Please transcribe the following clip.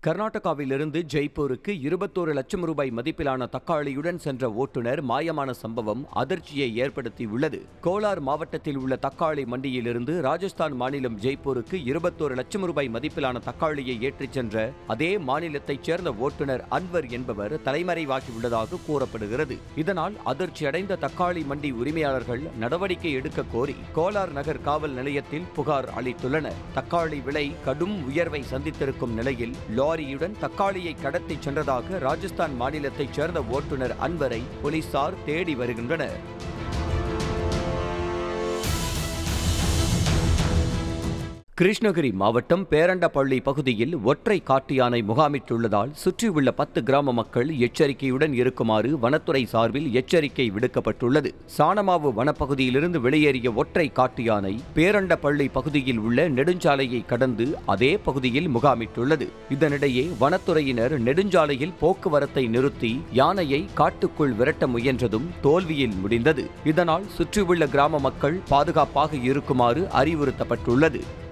கர்நாடகாவிலிருந்து ஜெய்ப்பூருக்கு இருபத்தோரு லட்சம் ரூபாய் மதிப்பிலான தக்காளியுடன் சென்ற ஓட்டுநர் மாயமான சம்பவம் அதிர்ச்சியை ஏற்படுத்தியுள்ளது கோலார் மாவட்டத்தில் உள்ள தக்காளி மண்டியிலிருந்து ராஜஸ்தான் மாநிலம் ஜெய்ப்பூருக்கு இருபத்தோரு லட்சம் ரூபாய் மதிப்பிலான தக்காளியை ஏற்றிச் சென்ற அதே மாநிலத்தைச் சேர்ந்த ஓட்டுநர் அன்வர் என்பவர் தலைமறைவாகியுள்ளதாக கூறப்படுகிறது இதனால் அதிர்ச்சியடைந்த தக்காளி மண்டி உரிமையாளர்கள் நடவடிக்கை எடுக்க கோரி கோலார் நகர் காவல் நிலையத்தில் புகார் அளித்துள்ளனர் தக்காளி விலை கடும் உயர்வை சந்தித்திருக்கும் நிலையில் லாரியுடன் தக்காளியை கடத்திச் சென்றதாக ராஜஸ்தான் மாநிலத்தைச் சேர்ந்த ஓட்டுநர் அன்வரை போலீசார் தேடி வருகின்றனர் கிருஷ்ணகிரி மாவட்டம் பேரண்டப்பள்ளி பகுதியில் ஒற்றை காட்டு யானை முகாமிட்டுள்ளதால் சுற்றியுள்ள பத்து கிராம மக்கள் எச்சரிக்கையுடன் இருக்குமாறு வனத்துறை சார்பில் எச்சரிக்கை விடுக்கப்பட்டுள்ளது சாணமாவு வனப்பகுதியிலிருந்து வெளியேறிய ஒற்றை காட்டு யானை பேரண்டப்பள்ளி பகுதியில் உள்ள நெடுஞ்சாலையை கடந்து அதே பகுதியில் முகாமிட்டுள்ளது இதனிடையே வனத்துறையினர் நெடுஞ்சாலையில் போக்குவரத்தை நிறுத்தி யானையை காட்டுக்குள் விரட்ட முயன்றதும் தோல்வியில் முடிந்தது இதனால் சுற்றியுள்ள கிராம மக்கள் பாதுகாப்பாக இருக்குமாறு அறிவுறுத்தப்பட்டுள்ளது